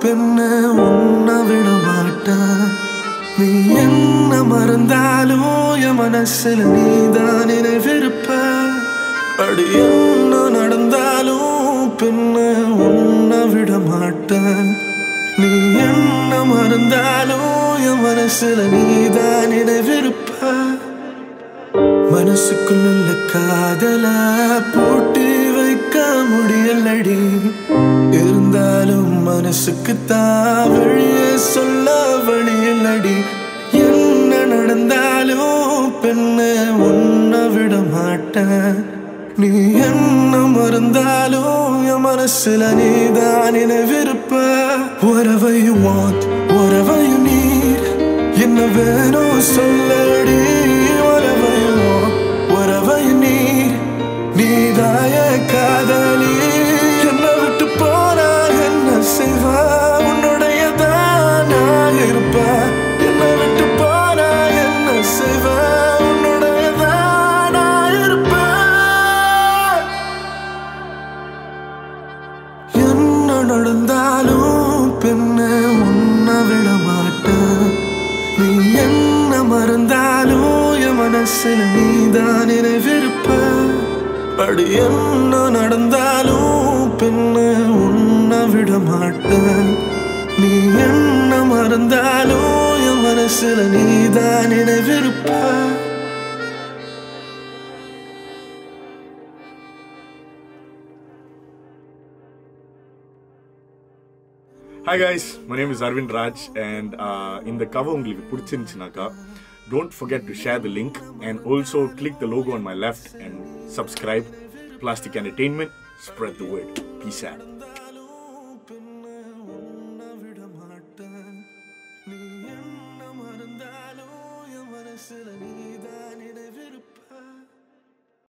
பெண்ண உன்ன விட மாட்டேன் நீ என்ன மறந்தாலும் என் மனசுல நீதான் நினைவிருப்ப அடி என்ன நடந்தாலும் பெண்ண உன்ன விட மாட்டேன் நீ என்ன மறந்தாலும் என் மனசுல நீதான் நினைவிருப்ப மனசுக்குள்ள காதல பூட்டி வைக்க முடியலடி இருந்தாலும் மனசுக்கு தான் வழியே சொல்ல வழியலடி என்ன நடந்தாலும் பெண்ண உன்னை விட மாட்டேன் நீ என்ன மறந்தாலும் என் மனசுல நீதான் நினைவிருப்ப Whatever you want, whatever you need என்ன வேணும் சொல்லடி Whatever you want, whatever you need நீதாய காதலி என்னை விட்டு போனா என்ன செய்வா உன்னுடையதான் நான் இருப்பேன் என்னை விட்டு போனா என்ன செய்வா உன்னுடையதான் நான் இருப்பேன் என்ன நடந்தாலும் பெண்ண உன்னை விட மாட்டேன் நீ என்ன மறந்தாலும் என் மனசுல நீதான் நினைவிருப்ப அடி என்ன நடந்தாலும் பெண்ண உன்னை விட மாட்டேன் நீ என்ன மறந்தாலும் என் மனசுல நீதான் நினைவிருப்ப hi guys my name is Aravind Raj and இந்த கவர் உங்களுக்கு பிடிச்சிருந்துச்சுனாக்கா don't forget to share the link and also click the logo on my left and subscribe plastic entertainment spread the word peace add